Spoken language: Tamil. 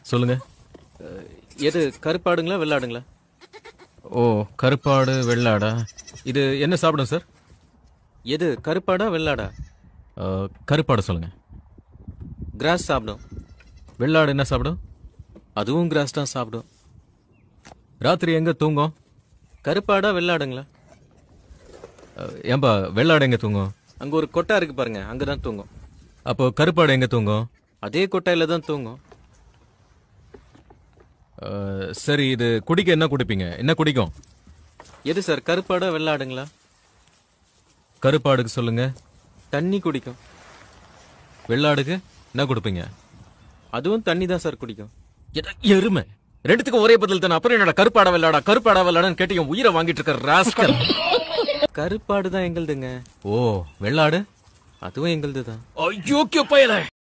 சொல்லுங்க எது கருப்பாடுங்களா வெள்ளாடுங்களா ஓ கருப்பாடு வெள்ளாடா இது என்ன சாப்பிடும் சார் எது கருப்பாடா வெள்ளாடா அஹ், கருப்பாடு சொல்லுங்க கிராஸ் சாப்பிடும் வெள்ளாடு என்ன சாப்பிடும் அதுவும் கிராஸ் தான் சாப்பிடும் ராத்திரி எங்க தூங்கும் கருப்பாடா வெள்ளாடுங்களா அஹ், ஏம்பா வெள்ளாடு எங்க தூங்கும் அங்க ஒரு கொட்டா இருக்கு பாருங்க அங்கதான் தூங்கும் அப்போ கருப்பாடு எங்க தூங்கும் அதே கொட்டாயில தான் தூங்கும் அஹ், சரி இது குடிக்க என்ன குடிப்பீங்க என்ன குடிக்கும் எது சார் கருப்பாடா வெள்ளாடுங்களா கருப்பாடுக்கு சொல்லுங்க தண்ணி குடிக்கும் வெள்ளாடுக்கு என்ன கொடுப்பீங்க அதுவும் தண்ணி தான் சார் குடிக்கும் எட- எருமை ரெண்டுத்துக்கும் ஒரே பதில் தானே அப்புறம் என்னடா கருப்பாடா வெள்ளாடா கருப்பாடா வெள்ளாடான்னு கேட்டு என் உயிரை வாங்கிட்டு இருக்க ராஸ்கல் கருப்பாடு தான் எங்களுதுங்க ஓ வெள்ளாடு அதுவும் எங்களுது தான் ஐயோ பயல